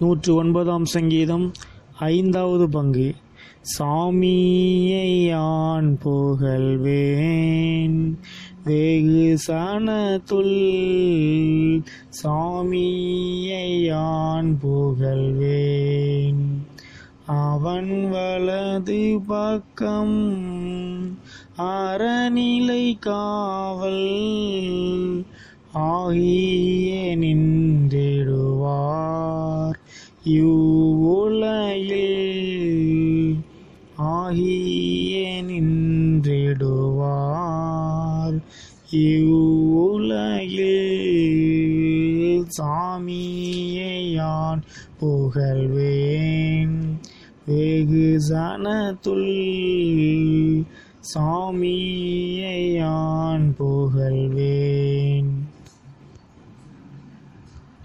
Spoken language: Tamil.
நூற்று ஒன்பதாம் சங்கீதம் ஐந்தாவது பங்கு சாமியையான் புகழ்வேன் வெகு சனத்துள் சாமியையான் புகழ்வேன் அவன் வலது பக்கம் அறநிலை காவல் ஆகிய நின்றிடுவார் இவ்வுலகில் ஆகிய நின்றிடுவார் இவ்வுலகில் சாமியையான் புகழ்வேன் வெகு சனத்துள் சாமியையான் புகழ்வேன்